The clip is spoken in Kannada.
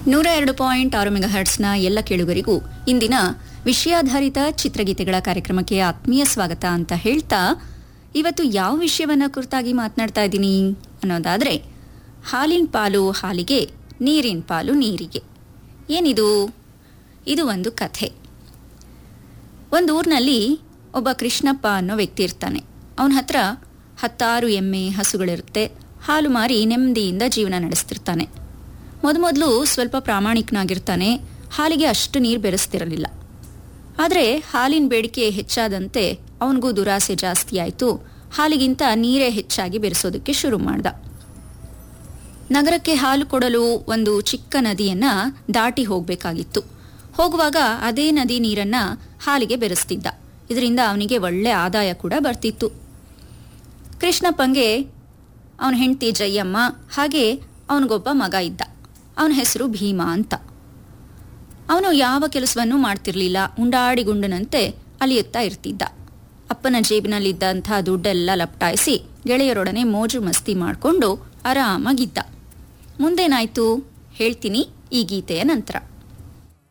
ನೂರ ಎರಡು ಪಾಯಿಂಟ್ ಆರು ಮೆಗಾ ಹರ್ಟ್ಸ್ನ ಎಲ್ಲ ಕೇಳುಗರಿಗೂ ಇಂದಿನ ವಿಷಯಾಧಾರಿತ ಚಿತ್ರಗೀತೆಗಳ ಕಾರ್ಯಕ್ರಮಕ್ಕೆ ಆತ್ಮೀಯ ಸ್ವಾಗತ ಅಂತ ಹೇಳ್ತಾ ಇವತ್ತು ಯಾವ ವಿಷಯವನ್ನ ಕುರಿತಾಗಿ ಮಾತನಾಡ್ತಾ ಇದ್ದೀನಿ ಅನ್ನೋದಾದ್ರೆ ಹಾಲಿನ ಪಾಲು ಹಾಲಿಗೆ ನೀರಿನ ಪಾಲು ನೀರಿಗೆ ಏನಿದು ಇದು ಒಂದು ಕಥೆ ಒಂದು ಊರಿನಲ್ಲಿ ಒಬ್ಬ ಕೃಷ್ಣಪ್ಪ ಅನ್ನೋ ವ್ಯಕ್ತಿ ಇರ್ತಾನೆ ಅವನ ಹತ್ರ ಹತ್ತಾರು ಎಮ್ಮೆ ಹಸುಗಳಿರುತ್ತೆ ಹಾಲು ಮಾರಿ ನೆಮ್ಮದಿಯಿಂದ ಜೀವನ ನಡೆಸ್ತಿರ್ತಾನೆ ಮೊದಮೊದಲು ಸ್ವಲ್ಪ ಪ್ರಾಮಾಣಿಕನಾಗಿರ್ತಾನೆ ಹಾಲಿಗೆ ಅಷ್ಟು ನೀರು ಬೆರೆಸ್ತಿರಲಿಲ್ಲ ಆದರೆ ಹಾಲಿನ ಬೇಡಿಕೆ ಹೆಚ್ಚಾದಂತೆ ಅವನಿಗೂ ದುರಾಸೆ ಜಾಸ್ತಿ ಆಯಿತು ಹಾಲಿಗಿಂತ ನೀರೇ ಹೆಚ್ಚಾಗಿ ಬೆರೆಸೋದಕ್ಕೆ ಶುರು ಮಾಡ್ದ ನಗರಕ್ಕೆ ಹಾಲು ಕೊಡಲು ಒಂದು ಚಿಕ್ಕ ನದಿಯನ್ನ ದಾಟಿ ಹೋಗಬೇಕಾಗಿತ್ತು ಹೋಗುವಾಗ ಅದೇ ನದಿ ನೀರನ್ನ ಹಾಲಿಗೆ ಬೆರೆಸ್ತಿದ್ದ ಇದರಿಂದ ಅವನಿಗೆ ಒಳ್ಳೆ ಆದಾಯ ಕೂಡ ಬರ್ತಿತ್ತು ಕೃಷ್ಣಪ್ಪಂಗೆ ಅವನ ಹೆಂಡತಿ ಜಯಮ್ಮ ಹಾಗೆ ಅವನಿಗೊಬ್ಬ ಮಗ ಇದ್ದ ಅವನ ಹೆಸರು ಭೀಮಾ ಅಂತ ಅವನು ಯಾವ ಕೆಲಸವನ್ನೂ ಮಾಡ್ತಿರ್ಲಿಲ್ಲ ಉಂಡಾಡಿ ಗುಂಡನಂತೆ ಅಲಿಯುತ್ತಾ ಇರ್ತಿದ್ದ ಅಪ್ಪನ ಜೇಬಿನಲ್ಲಿದ್ದಂಥ ದುಡ್ಡೆಲ್ಲ ಲಪಟಾಯಿಸಿ ಗೆಳೆಯರೊಡನೆ ಮೋಜು ಮಸ್ತಿ ಮಾಡಿಕೊಂಡು ಆರಾಮಾಗಿದ್ದ ಮುಂದೇನಾಯ್ತು ಹೇಳ್ತೀನಿ ಈ ಗೀತೆಯ ನಂತರ